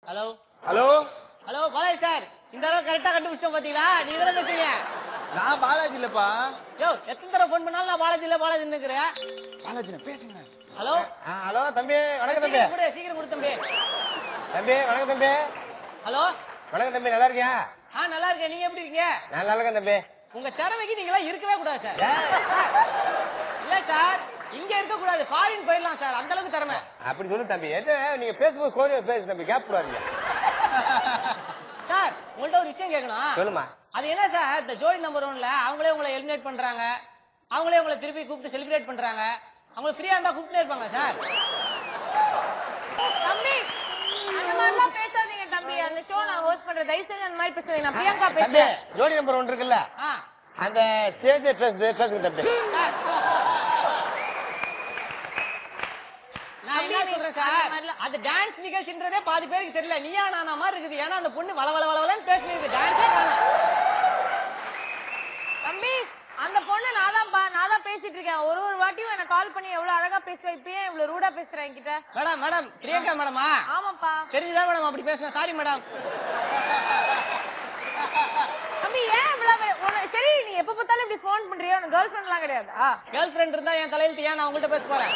Hello hello hello Balaji sir இந்த தடவை கரெக்டா கண்டுபிடிச்சோம் பாத்தீங்களா நீங்க தானே பேசுறீங்க நான் பாலாஜி இல்லப்பா யோ எத்தனை தடவை ஃபோன் பண்ணாலும் நான் பாலாஜி இல்ல பாலாஜி நிக்கிறேன் பாலாஜி பேசுங்க ஹலோ ஆ, ஹலோ தம்பி வணக்கம் தம்பி சீக்கிரம் கொடு சீக்கிரம் கொடு தம்பி தம்பி வணக்கம் தம்பி ஹலோ வணக்கம் தம்பி நல்லா இருக்கியா ஆ நல்லா இருக்கேன் நீங்க எப்படி இருக்கீங்க நான் நல்லா இருக்கேன் தம்பி உங்க திறமைக்கு நீங்க எல்லாம் இருக்கவே கூடாது சார் ஏன்? இல்ல சார் இங்க இருக்க கூடாது ஃபாரின் போயிடலாம் சார் அந்த அளவுக்கு திறமை அப்படி சொல்லு தம்பி என்ன நீங்க பேசும்போது கோரியா பேசு தம்பி கேப் கூடாதீங்க சார் உங்கள்ட்ட ஒரு விஷயம் கேட்கணும் சொல்லுமா அது என்ன சார் இந்த ஜோடி நம்பர் ஒன்ல அவங்களே உங்களை எலிமினேட் பண்றாங்க அவங்களே உங்களை திருப்பி கூப்பிட்டு செலிப்ரேட் பண்றாங்க அவங்க ஃப்ரீயா இருந்தா கூப்பிட்டே இருப்பாங்க சார் தம்பி அந்த மாதிரிலாம் பேசாதீங்க தம்பி அந்த ஷோ நான் ஹோஸ்ட் பண்றேன் தயவு செஞ்சு அந்த மாதிரி பேசுறேன் நான் பிரியங்கா தம்பி பேசுறேன் ஜோடி நம்பர் ஒன்று இருக்குல்ல ஆ அந்த ஸ்டேஜ் பேசுது பேசுங்க தம்பி சார் நான் என்ன சொல்றேன் சார் அது டான்ஸ் நிகழ்ச்சின்றதே பாதி பேருக்கு தெரியல நீயா நானா மாதிரி இருக்குது ஏன்னா அந்த பொண்ணு வள வள வளவலன்னு பேசுறது டான்ஸே காணும் தம்பி அந்த பொண்ணு நான் தான்ப்பா நான் தான் பேசிட்டு இருக்கேன் ஒரு ஒரு வாட்டியும் என்ன கால் பண்ணி எவ்வளவு அழகா பேசுவேன் இப்பயே இவ்வளவு ரூடா பேசுறேன் என்கிட்ட மேடம் மேடம் பிரியங்கா மேடமா ஆமாப்பா தெரிஞ்சுதான் மேடம் அப்படி பேசுறேன் சாரி மேடம் தம்பி ஏன் இவ்வளவு உன- சரி நீ எப்ப பார்த்தாலும் இப்படி ஃபோன் பண்றியோ உனக்கு கேர்ள் ஃபிரெண்ட் எல்லாம் கிடையாதா கேர்ள் ஃபிரெண்ட் இருந்தா என் தலையில ஏன் நான் உங்கள்கிட்ட பேச போறேன்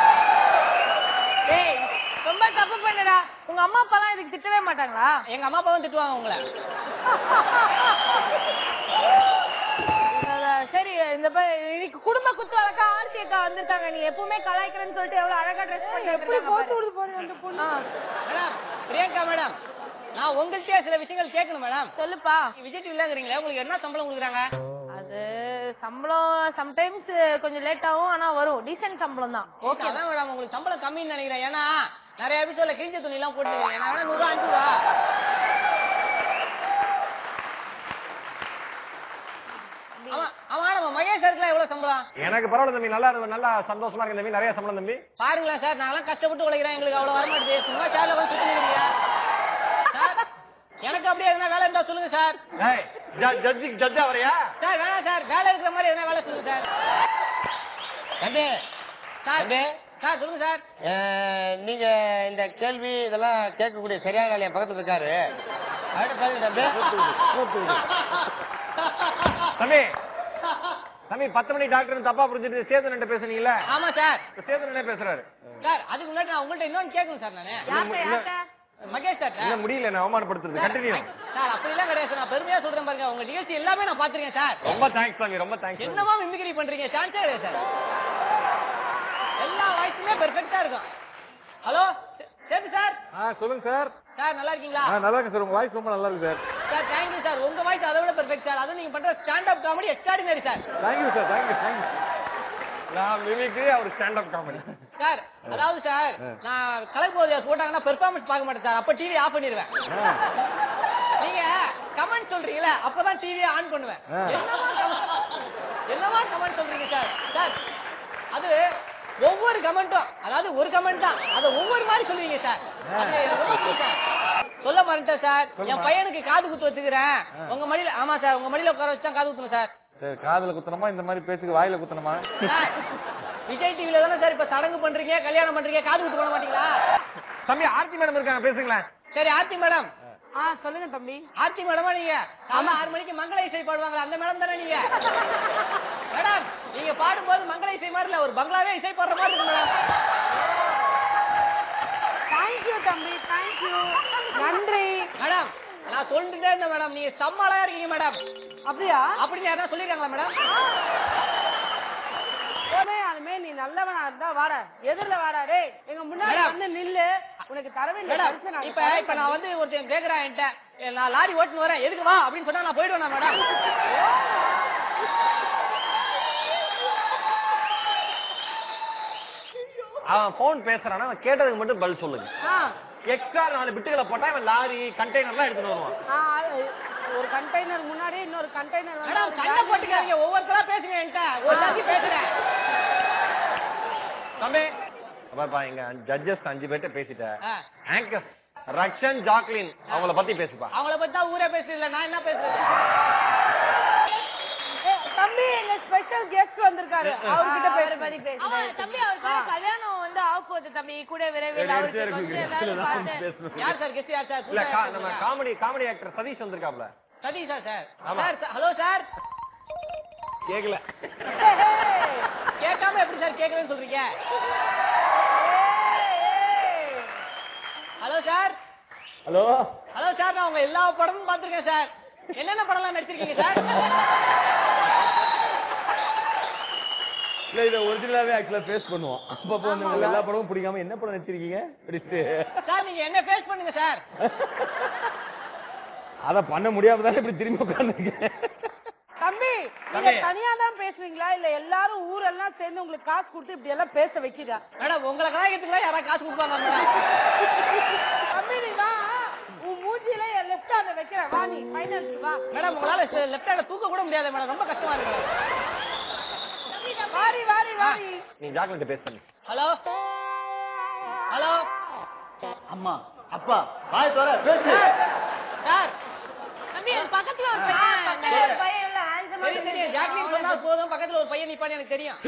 ஏய் ரொம்ப தப்பு பண்ணுடா உங்க அம்மா அப்பா எல்லாம் இதுக்கு திட்டவே மாட்டாங்களா எங்க அம்மா அப்பாவும் திட்டுவாங்க உங்களை அதான், சரி இந்த ப- இன்னைக்கு குடும்ப குத்து வழக்கா ஆர்த்தி அக்கா வந்திருக்காங்க நீ எப்பவுமே கலாய்க்கிறேன்னு சொல்லிட்டு எவ்வளவு அழகா ட்ரெஸ் பண்ணி எப்படி போட்டு விடுது பாரு அந்த பொண்ணு மேடம் பிரியங்கா மேடம் நான் உங்கள்கிட்டயே சில விஷயங்கள் கேட்கணும் மேடம் சொல்லுப்பா விஜய் டிவில இருக்கிறீங்களே உங்களுக்கு என்ன சம்பளம் கொடுக்குறாங்க அது சம்பளம் சம்டைம்ஸ் கொஞ்சம் லேட் ஆகும் ஆனா வரும் டீசென்ட் சம்பளம் தான் ஓகே அதான் மேடம் உங்களுக்கு சம்பளம் கம்மின்னு நினைக்கிறேன் ஏன்னா நிறைய எபிசோட்ல கிழிஞ்ச துணி எல்லாம் போட்டு நான் வேணா நூறு ரூபா அனுப்புவா ஆமா ஆமா நம்ம மகேஷ் சாருக்குலாம் எவ்வளவு சம்பளம் எனக்கு பரவாயில்ல தம்பி நல்லா இருக்கு நல்லா சந்தோஷமா இருக்கு தம்பி நிறைய சம்பளம் தம்பி பாருங்களேன் சார் நாங்களாம் கஷ்டப்பட்டு உழைக்கிறேன் எங்களுக்கு அவ்வளவு வரமாட்டேது சும்மா சேர்ல வந்து சுத்தி சார் எனக்கு அப்படியே எதனா வேலை இருந்தா சொல்லுங்க சார் ஜட்ஜுக்கு ஜட்ஜா வரையா சார் வேணாம் சார் வேலை இருக்கிற மாதிரி எதனா வேலை சொல்லுங்க சார் தம்பி சார் தம்பி. சார் சொல்லுங்க சார் அஹ், நீங்க இந்த கேள்வி இதெல்லாம் கேட்கக்கூடிய சரியான ஆள் என் பக்கத்துல இருக்காரு அடுத்த பாருங்க தம்பி தம்பி தம்பி பத்து மணி டாக்டர் தப்பா புரிஞ்சுட்டு சேதன் பேசுனீங்கல்ல ஆமா சார் சேதன் பேசுறாரு சார் அதுக்கு முன்னாடி நான் உங்கள்ட்ட இன்னொன்னு கேட்கணும் சார் நானு யார்கிட்ட யார்கிட்ட மகேஷ் சார் இல்ல முடியல நான் அவமானப்படுத்துறது கண்டினியூ சார் அப்படிலாம் கிடையாது சார் நான் பெருமையா சொல்றேன் பாருங்க உங்க நிகழ்ச்சி எல்லாமே நான் பாத்திருக்கேன் சார் ரொம்ப தேங்க்ஸ் தம்பி ரொம்ப தேங்க்ஸ் என்னமா மிமிக்ரி பண்றீங்க சான்ஸே கிடையாது சார் எல்லா வாய்ஸுமே பெர்ஃபெக்ட்டா இருக்கும் ஹலோ சேது சார் ஆ சொல்லுங்க சார் சார் நல்லா இருக்கீங்களா ஆ நல்லா இருக்கு சார் உங்க வாய்ஸ் ரொம்ப நல்லா இருக்கு சார் சார் தேங்க்யூ சார் உங்க வாய்ஸ் அதை விட பெர்ஃபெக்ட் சார் அதுவும் நீங்க பண்ற stand up comedy extraordinary sir thank you sir thank you thank you நான் மிமிக்ரி அவர் ஸ்டாண்ட் அப் காமெடி சார் அதாவது சார் நான் கலக்கு போது போட்டாங்கன்னா பெர்ஃபார்மன்ஸ் பார்க்க மாட்டேன் சார் அப்ப டிவி ஆஃப் பண்ணிடுவேன் நீங்க கமெண்ட் சொல்றீங்களா அப்பதான் டிவியை ஆன் பண்ணுவேன் ஆ. என்னமா comment- என்னமா கமெண்ட் சொல்றீங்க சார் சார் அது ஒவ்வொரு கமெண்ட்டும் அதாவது ஒரு கமெண்ட் தான் அதை ஒவ்வொரு மாதிரி சொல்லுவீங்க சார் அது எனக்கு ரொம்ப பிடிக்கும் சார். சொல்ல மாட்டேன் சார் என் சொல்லுமா. பையனுக்கு காது குத்து வச்சுக்கிறேன் உங்க மடியில ஆமா சார் உங்க மடியில உட்கார வச்சு தான் காது குத்தணும் சார் சரி காதுல குத்தணுமா இந்த மாதிரி பேச்சுக்கு வாயில குத்தணுமா சார், விஜய் டிவில தானே சார் இப்ப சடங்கு பண்றீங்க கல்யாணம் பண்றீங்க காது குத்து பண்ண மாட்டீங்களா தம்பி ஆர்த்தி மேடம் இருக்காங்க பேசுங்களேன் சரி ஆர்த்தி மேடம் ஆ சொல்லுங்க தம்பி ஆர்த்தி மேடமா நீங்க ஆமா ஆறு மணிக்கு மங்கள இசை பாடுவாங்க அந்த மேடம் தானே நீங்க மேடம் நீங்க பாடும்போது மங்கள இசை மாதிரி இல்ல ஒரு பங்களாவே இசை பாடுற மாதிரி இருக்கு மேடம் தேங்க்யூ தம்பி தேங்க்யூ நன்றி மேடம் நான் சொல்லிட்டே இருந்தேன் மேடம் நீங்க செம்ம அழகா இருக்கீங்க மேடம் அப்படியா அப்படின்னு யாரா சொல்லிருக்காங்களா மேடம் போதே அதுமே நீ நல்லவனா இருந்தா வாடா எதிரில வாடா டேய் எங்க முன்னாடி மேடம். வந்து நில்லு உனக்கு தர வேண்டிய மேடம் பரிசை நான் இப்ப தரேன் இப்ப நான் வந்து ஒருத்தன் கேக்குறான் என்கிட்ட "ஏ, நான் லாரி ஓட்டுன்னு வரேன் எதுக்கு வா அப்படின்னு சொன்னா நான் போயிடுவேனா மேடம் அவன் போன் பேசுறானா அவன் கேட்டதுக்கு மட்டும் பதில் சொல்லுங்க ஆ, எக்ஸ்ட்ரா நாலு பிட்டுகளை போட்டா இவன் லாரி கண்டெய்னர்லாம் எடுத்துட்டு வருவான் ஆ, அது ஒரு கண்டெய்னர் முன்னாடி இன்னொரு கண்டெய்னர் மேடம் சண்டை போட்டுக்காதீங்க ஒவ்வொருத்தரா பேசுங்க என்கிட்ட ஒரு ஜாதி பேசுறேன் தம்பி அப்பா இங்க ஜட்ஜஸ் அஞ்சு பேர்ட்ட பேசிட்டேன் ஆ. ஆங்கர்ஸ் ரக்ஷன் ஜாக்லின் அவங்கள பத்தி பேசுப்பா அவங்கள பத்தி தான் ஊரே பேசுறது இல்ல நான் என்ன பேசுறது தம்பி எங்க ஸ்பெஷல் கெஸ்ட் வந்திருக்காரு அவர்கிட்ட பேரு பத்தி ஆமா, தம்பி அவருக்கு கல்யாணம் வந்து ஆக போகுது போகுது தம்பி கூட விரைவில் அவருக்கு கொஞ்சம் எல்லாரும் பார்த்து யார் சார் கெஸ்ட் யார் சார் இல்ல புதுசா கா- யார் நம்ம sir? Comedy comedy actor Sathish வந்திருக்காப்ல சதீஷா சார் ஆமா. சார் ஹலோ சார் கேக்கல கேட்காம எப்படி சார் கேட்கலன்னு சொல்றீங்க hello sir hello hello sir நான் உங்க எல்லா படமும் பார்த்திருக்கேன் சார் என்னென்ன படம்லாம் நடிச்சிருக்கீங்க சார் இல்ல இத ஒரிஜினலாவே ஆக்சுவலா ஃபேஸ் பண்ணுவோம் அப்பப்போ வந்து உங்களுக்கு எல்லா படமும் பிடிக்காம என்ன படம் நடிச்சிருக்கீங்க அப்படின்ட்டு சார் நீங்க என்ன ஃபேஸ் பண்ணுங்க சார் அத பண்ண முடியாம தானே இப்படி திரும்பி உட்கார்ந்துருக்கேன் தம்பி நீங்க தனியா தான் பேசுவீங்களா இல்ல எல்லாரும் ஊரெல்லாம் சேர்ந்து உங்களுக்கு காசு கொடுத்து இப்படி எல்லாம் பேச வைக்கிறா மேடம் உங்களை கலாய்க்கிறதுக்குலாம் யாராவது காசு கொடுப்பாங்க மேடம் தம்பி நீ வா உன் மூஞ்சில என் லெஃப்ட் ஹேண்ட வைக்கிறேன் வா நீ ஃபைனல்ஸ் வா மேடம் உங்களால லெஃப்ட் ஹேண்ட தூக்க கூட முடியாது மேடம் ரொம்ப கஷ்டமா இருக்கு வாரி வாரி வாரி நீ ஜாக்லிட்ட பேச பண்ணு ஹலோ ஹலோ அம்மா அப்பா வாய் தோற பேசு சார் தம்பி பக்கத்துல ஒரு பையன் பக்கத்துல ஒரு பையன் இல்ல handsome ஆ தெரியும் தெரியும் ஜாக்லின் சொன்னா போதும் பக்கத்துல ஒரு பையன் நிப்பான்னு எனக்கு தெரியும்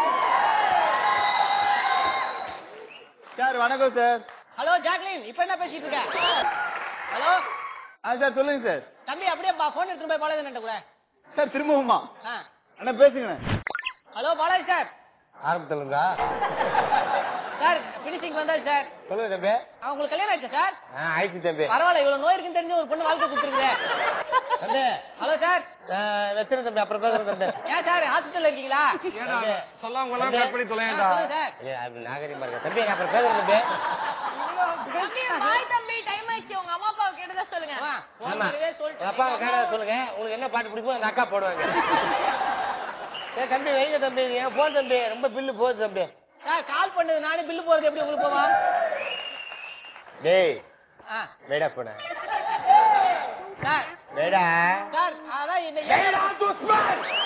சார் வணக்கம் சார் ஹலோ ஜாக்லின் இப்ப என்ன பேசிட்டு இருக்க ஹலோ ஆ சார் சொல்லுங்க சார் தம்பி அப்படியே போன் எடுத்துட்டு போய் பாலாஜி கூட சார் திரும்பவுமா ஆ. அண்ணா பேசுங்க ஹலோ பாலாஜி சார் ஆரம்பத்துல இருந்தா சார் பினிஷிங் வந்தாச்சு சார் சொல்லுங்க தம்பி ஆ, உங்களுக்கு கல்யாணம் ஆயிடுச்சா சார் ஆ, ஆயிடுச்சு தம்பி பரவாயில்ல இவ்வளவு நோய் இருக்குன்னு தெரிஞ்சு ஒரு பொண்ணு வாழ்க்கை கொடுத்துருக்குது தம்பி ஹலோ சார் வச்சிருந்த தம்பி அப்புறம் பேசுறேன் தம்பி ஏன் சார் ஹாஸ்பிட்டல்ல இருக்கீங்களா தம்பி. சொல்லாம எல்லாம் கட் பண்ணி ஆ, தொலையண்டா சொல்லுங்க சார் ஐயா, அது நாகரிகமா இருக்கு தம்பி நான் அப்புறம் பேசுறேன் தம்பி தம்பி பாய் தம்பி டைம் ஆயிடுச்சு உங்க அம்மா அப்பாவை கேட்டதா சொல்லுங்க ஆமா, phone ஆமா பண்ணவே உங்க சொல்லிட்டு அப்பா கேட்டா சொல்லுங்க உங்களுக்கு என்ன பாட்டு பிடிக்குமோ அந்த அக்கா போடுவாங்க ஏய் தம்பி வைங்க தம்பி இது என் போன் தம்பி ரொம்ப பில்லு போகுது தம்பி சார் கால் பண்ணது நானே பில்லு போறது எப்படி உங்களுக்கு போவா டேய் ஆ, வேடா போன சார் வேடா சார் அதான் இந்த ஏழை-